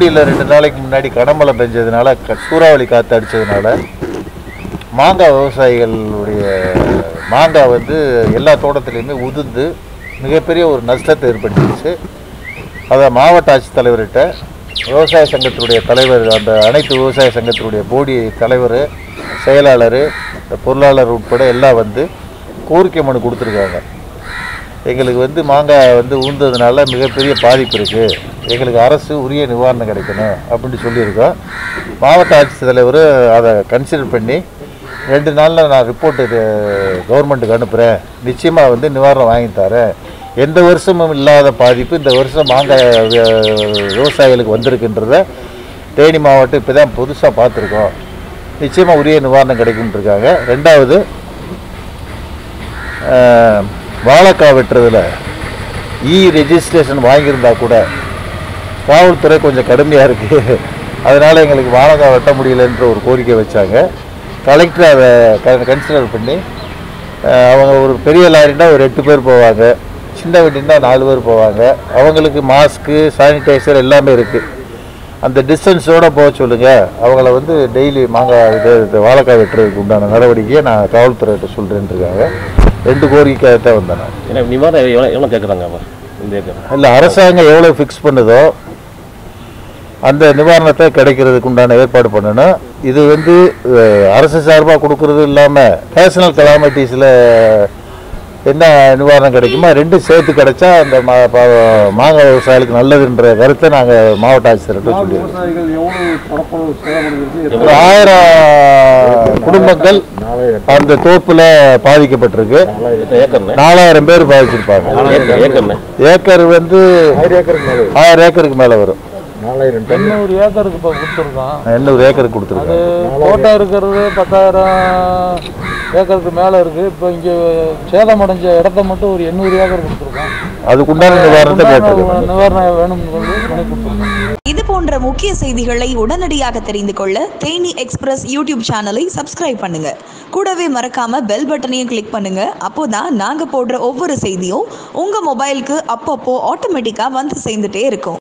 தூத்துக்குடியில் ரெண்டு நாளைக்கு முன்னாடி கடமழை பெஞ்சதுனால க- சூறாவளி காற்று அடித்ததுனால மாங்காய் விவசாயிகளுடைய மாங்காய் வந்து எல்லா தோட்டத்துலேயுமே உதிர்ந்து மிகப்பெரிய ஒரு நஷ்டத்தை ஏற்படுத்திடுச்சு அதை மாவட்ட ஆட்சித்தலைவர்கிட்ட விவசாய சங்கத்தினுடைய தலைவர் அந்த அனைத்து விவசாய சங்கத்தினுடைய போடி தலைவர் செயலாளர் பொருளாளர் உட்பட எல்லாம் வந்து கோரிக்கை மனு கொடுத்துருக்காங்க எங்களுக்கு வந்து மாங்காய் வந்து ஊந்ததுனால மிகப்பெரிய பாதிப்பு இருக்குது எங்களுக்கு அரசு உரிய நிவாரணம் கிடைக்கணும் அப்படின்னு சொல்லியிருக்கோம் மாவட்ட ஆட்சித்தலைவர் அதை கன்சிடர் பண்ணி ரெண்டு நாளில் நான் ரிப்போர்ட்டு கவர்மெண்ட்டுக்கு அனுப்புகிறேன் நிச்சயமாக வந்து நிவாரணம் வாங்கி தரேன் எந்த வருஷமும் இல்லாத பாதிப்பு இந்த வருஷம் மாங்காய் வி- விவசாயிகளுக்கு வந்திருக்குன்றத தேனி மாவட்டம் இப்போ தான் புதுசாக பார்த்துருக்கோம் நிச்சயமாக உரிய நிவாரணம் கிடைக்கும்னு இருக்காங்க ரெண்டாவது ஆஹ், வாழைக்காய் வெட்டுறதுல இ ரெஜிஸ்ட்ரேஷன் வாங்கியிருந்தா கூட காவல்துறை கொஞ்சம் கடுமையாக இருக்குது அதனால் எங்களுக்கு வாழைக்காய் வெட்ட முடியலன்ற ஒரு கோரிக்கை வச்சாங்க கலெக்டர் அதை க கன்சிடர் பண்ணி ஆஹ், அவங்க ஒரு பெரிய லாரின்னா ஒரு எட்டு பேர் போவாங்க சின்ன வண்டின்னா நாலு பேர் போவாங்க அவங்களுக்கு மாஸ்க்கு சானிடைசர் எல்லாமே இருக்குது அந்த டிஸ்டன்ஸோடு போக சொல்லுங்கள் அவங்கள வந்து டெய்லி மாங்காய் இது இது வாழைக்காய் வெட்டுறதுக்கு உண்டான நடவடிக்கையை நான் காவல்துறையிட்ட சொல்கிறேன்னு இருக்காங்க ரெண்டு கோரிக்கையாக தான் வந்தேன் நான் ஏன்னா நிவாரணம் எவ்வளோ எவ்வளோ கேட்குறாங்க அவன் இந்த ஏக்கர் இல்லை அரசாங்கம் எவ்வளோ ஃபிக்ஸ் பண்ணுதோ அந்த நிவாரணத்தை கிடைக்கிறதுக்கு உண்டான ஏற்பாடு பண்ணணும் இது வந்து அஹ், அரசு சார்பாக கொடுக்கறது இல்லாமல் நேஷனல் கலாமிட்டிஸில் என்ன நிவாரணம் கிடைக்குமோ ரெண்டும் சேர்த்து கிடைச்சா அந்த மா பா- மாங்காய் விவசாயிகளுக்கு நல்லதுன்ற கருத்தை நாங்கள் மாவட்ட ஆட்சியர்கிட்ட சொல்லியிருக்கோம் விவசாயிகள் எவ்வளவு பணப்பளவு சேதமடைஞ்சிருக்கு ஒரு ஆயிரம் குடும்பங்கள் அந்த தோப்புல பாதிக்கப்பட்டிருக்கு எத்தனை ஏக்கர்ண்ணே நாலாயிரம் பேர் பாதிச்சிருப்பாங்க ஏக்கர் ஏக்கர்ண்ணே ஏக்கர் வந்து ஆயிரம் ஏக்கருக்கு மேல வரும் எண்ணூறு ஏக்கருக்கு இப்போ கொடுத்துருக்கோம் எண்ணூறு ஏக்கருக்கு கொடுத்துருக்காங்க தோட்டம் இருக்கிறது பத்தாயிரம் ஏக்கருக்கு மேலே இருக்குது இப்போ இங்கே சேதமடைஞ்ச இடத்த மட்டும் ஒரு எண்ணூறு ஏக்கர் கொடுத்துருக்கோம் அதுக்குண்டான நிவாரணத்தை கேட்டிருக்கோம் நிவாரணம் வேணும்னு சொல்லி பண்ணி கொடுத்துருக்கோம் இது போன்ற முக்கிய செய்திகளை உடனடியாக தெரிந்து கொள்ள தேனி எக்ஸ்பிரஸ் யூடியூப் சேனலை சப்ஸ்கிரைப் பண்ணுங்க கூடவே மறக்காம பெல் பட்டனையும் கிளிக் பண்ணுங்க அப்போதான் நாங்க போடுற ஒவ்வொரு செய்தியும் உங்க மொபைலுக்கு அப்பப்போ ஆட்டோமேட்டிக்கா வந்து சேர்ந்துட்டே இருக்கும்